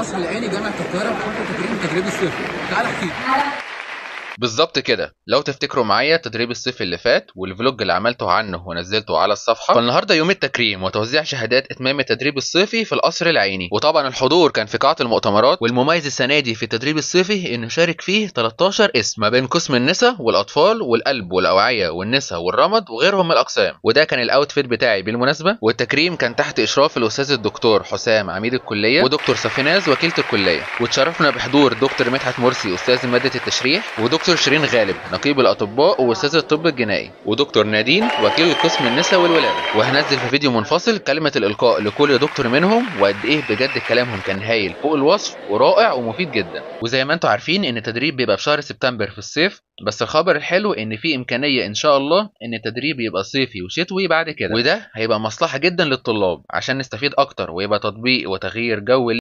القصر العيني جامعه القاهره محطه تكريم التدريب الصيفي تعال احكي بالظبط كده لو تفتكروا معايا تدريب الصيف اللي فات والفلوج اللي عملته عنه ونزلته على الصفحه فالنهارده يوم التكريم وتوزيع شهادات اتمام التدريب الصيفي في القصر العيني وطبعا الحضور كان في قاعه المؤتمرات والمميز السنه دي في التدريب الصيفي انه شارك فيه 13 اسم ما بين قسم النساء والاطفال والقلب والاوعيه والنساء والرمد وغيرهم من الاقسام وده كان الاوتفيت بتاعي بالمناسبه والتكريم كان تحت اشراف الاستاذ الدكتور حسام عميد الكليه ودكتور صفيناز وكيله الكليه وتشرفنا بحضور دكتور مدحت مرسي استاذ ماده التشريح ودكتور شيرين غالب نقيب الاطباء واستاذ الطب الجنائي ودكتور نادين وكيل قسم النساء والولاده وهنزل في فيديو منفصل كلمه الالقاء لكل دكتور منهم وقد ايه بجد كلامهم كان هايل فوق الوصف ورائع ومفيد جدا وزي ما انتم عارفين ان التدريب بيبقى في شهر سبتمبر في الصيف بس الخبر الحلو ان في امكانيه ان شاء الله ان التدريب يبقى صيفي وشتوي بعد كده وده هيبقى مصلحه جدا للطلاب عشان نستفيد اكتر ويبقى تطبيق وتغيير جو